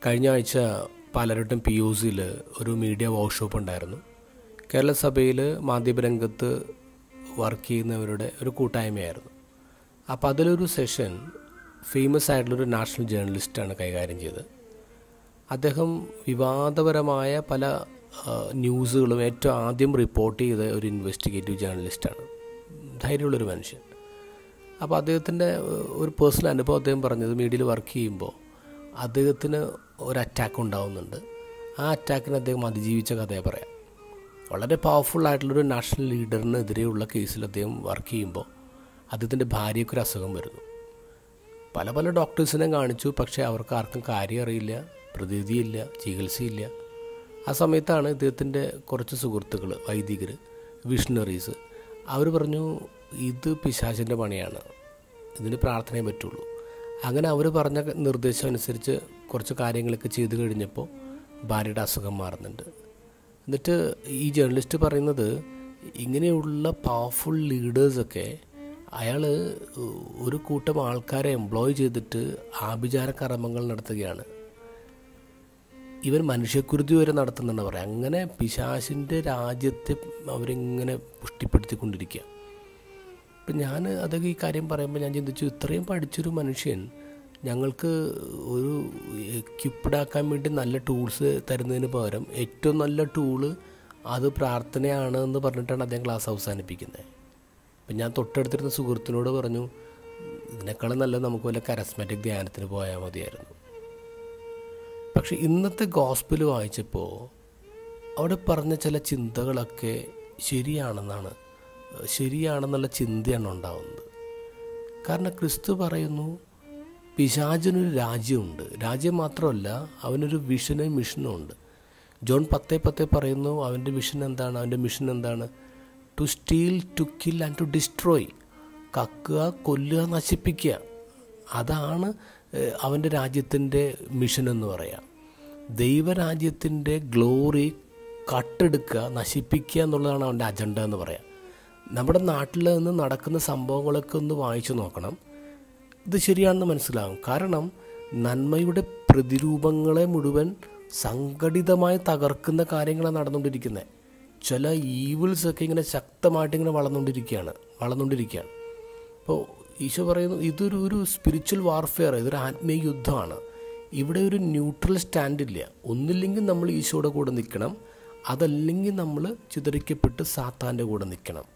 കഴിഞ്ഞ ആഴ്ച പാലരട്ടും P U സിയിൽ ഒരു മീഡിയ വർക്ക്ഷോപ്പ് ഉണ്ടായിരുന്നു കേരള സഭയിൽ മാധ്യമരംഗത്ത് വർക്ക് ചെയ്യുന്നവരുടെ ഒരു കൂട്ടായ്മയായിരുന്നു അപ്പോൾ അതിലൊരു സെഷൻ ഫേമസ് ആയിട്ടുള്ളൊരു നാഷണൽ ജേർണലിസ്റ്റാണ് കൈകാര്യം ചെയ്തത് അദ്ദേഹം വിവാദപരമായ പല ആ, ന്യൂസുകളും ഏറ്റവും ആദ്യം റിപ്പോർട്ട് ചെയ്ത ഒരു ഇൻവെസ്റ്റിഗേറ്റീവ് ജേർണലിസ്റ്റാണ് ധൈര്യമുള്ളൊരു മനുഷ്യൻ അപ്പോൾ അദ്ദേഹത്തിൻ്റെ ഒരു പേഴ്സണൽ അനുഭവം അദ്ദേഹം പറഞ്ഞത് മീഡിയയിൽ വർക്ക് ചെയ്യുമ്പോൾ അദ്ദേഹത്തിന് ഒരു അറ്റാക്ക് ഉണ്ടാവുന്നുണ്ട് ആ അറ്റാക്കിന് അദ്ദേഹം അതിജീവിച്ച കഥയെ പറയാം വളരെ പവർഫുൾ ആയിട്ടുള്ളൊരു നാഷണൽ ലീഡറിനെതിരെയുള്ള കേസിൽ അദ്ദേഹം വർക്ക് ചെയ്യുമ്പോൾ അദ്ദേഹത്തിൻ്റെ ഭാര്യയ്ക്കൊരു അസുഖം വരുന്നു പല പല ഡോക്ടേഴ്സിനെ കാണിച്ചു പക്ഷേ അവർക്ക് ആർക്കും കാര്യം അറിയില്ല പ്രതിവിധിയില്ല ചികിത്സയില്ല ആ സമയത്താണ് ഇദ്ദേഹത്തിൻ്റെ കുറച്ച് സുഹൃത്തുക്കൾ വൈദികർ വിഷണറീസ് അവർ പറഞ്ഞു ഇത് പിശാചിൻ്റെ പണിയാണ് ഇതിന് പ്രാർത്ഥനയെ പറ്റുള്ളൂ അങ്ങനെ അവർ പറഞ്ഞ നിർദ്ദേശം അനുസരിച്ച് കുറച്ച് കാര്യങ്ങളൊക്കെ ചെയ്തു കഴിഞ്ഞപ്പോൾ ഭാര്യയുടെ അസുഖം മാറുന്നുണ്ട് എന്നിട്ട് ഈ ജേർണലിസ്റ്റ് പറയുന്നത് ഇങ്ങനെയുള്ള പവർഫുൾ ലീഡേഴ്സൊക്കെ അയാൾ ഒരു കൂട്ടം ആൾക്കാരെ എംപ്ലോയ് ചെയ്തിട്ട് ആഭിചാര കർമ്മങ്ങൾ നടത്തുകയാണ് ഇവൻ മനുഷ്യക്കുരുതി വരെ നടത്തുന്നുണ്ട് പറയാം അങ്ങനെ പിശാശിൻ്റെ രാജ്യത്തെ അവരിങ്ങനെ പുഷ്ടിപ്പെടുത്തിക്കൊണ്ടിരിക്കുക ഇപ്പം ഞാൻ അതൊക്കെ ഈ കാര്യം പറയുമ്പോൾ ഞാൻ ചിന്തിച്ചു ഇത്രയും പഠിച്ചൊരു മനുഷ്യൻ ഞങ്ങൾക്ക് ഒരു equipped ആക്കാൻ വേണ്ടി നല്ല ടൂൾസ് തരുന്നതിന് പകരം ഏറ്റവും നല്ല ടൂള് അത് പ്രാർത്ഥനയാണ് എന്ന് പറഞ്ഞിട്ടാണ് അദ്ദേഹം ക്ലാസ് അവസാനിപ്പിക്കുന്നത് അപ്പം ഞാൻ തൊട്ടടുത്തിരുന്ന സുഹൃത്തിനോട് പറഞ്ഞു ഇതിനേക്കാളും നല്ലത് നമുക്ക് വല്ല കരസ്മാറ്റിക് ധ്യാനത്തിന് പോയാൽ മതിയായിരുന്നു പക്ഷെ ഇന്നത്തെ ഗോസ്പിൽ വായിച്ചപ്പോൾ അവിടെ പറഞ്ഞ ചില ചിന്തകളൊക്കെ ശരിയാണെന്നാണ് ശരിയാണെന്നുള്ള ചിന്തയാണ് ഉണ്ടാവുന്നത് കാരണം ക്രിസ്തു പറയുന്നു പിശാചിനൊരു രാജ്യമുണ്ട് രാജ്യം മാത്രമല്ല അവനൊരു വിഷനും മിഷനും ഉണ്ട് ജോൺ പത്തേ പത്തേ പറയുന്നു അവൻ്റെ വിഷൻ എന്താണ് അവൻ്റെ മിഷൻ എന്താണ് to steal to kill and to destroy കക്കുക കൊല്ലുക നശിപ്പിക്കുക അതാണ് ഏഹ്, അവൻ്റെ രാജ്യത്തിൻ്റെ മിഷൻ എന്ന് പറയാം ദൈവരാജ്യത്തിൻ്റെ ഗ്ലോറി കട്ടെടുക്കുക നശിപ്പിക്കുക എന്നുള്ളതാണ് അവൻ്റെ അജണ്ട എന്ന് പറയാം നമ്മുടെ നാട്ടിൽ നിന്ന് നടക്കുന്ന സംഭവങ്ങളൊക്കെ ഒന്ന് വായിച്ചു നോക്കണം ഇത് ശരിയാണെന്ന് മനസ്സിലാകും കാരണം നന്മയുടെ പ്രതിരൂപങ്ങളെ മുഴുവൻ സംഘടിതമായി തകർക്കുന്ന കാര്യങ്ങളാണ് നടന്നുകൊണ്ടിരിക്കുന്നത് ചില ഈവിൾസ് ഒക്കെ ഇങ്ങനെ ശക്തമായിട്ട് ഇങ്ങനെ വളർന്നുകൊണ്ടിരിക്കുകയാണ് വളർന്നുകൊണ്ടിരിക്കുകയാണ് അപ്പോൾ ഈശോ പറയുന്നു ഇതൊരു ഒരു സ്പിരിച്വൽ വാർഫെയർ ഇതൊരു ആത്മീയ യുദ്ധമാണ് ഇവിടെ ഒരു ന്യൂട്രൽ സ്റ്റാൻഡില്ല ഒന്നില്ലെങ്കിൽ നമ്മൾ ഈശോയുടെ കൂടെ നിൽക്കണം അതല്ലെങ്കിൽ നമ്മൾ ചിതറിക്കപ്പെട്ട് സാത്താൻ്റെ കൂടെ നിൽക്കണം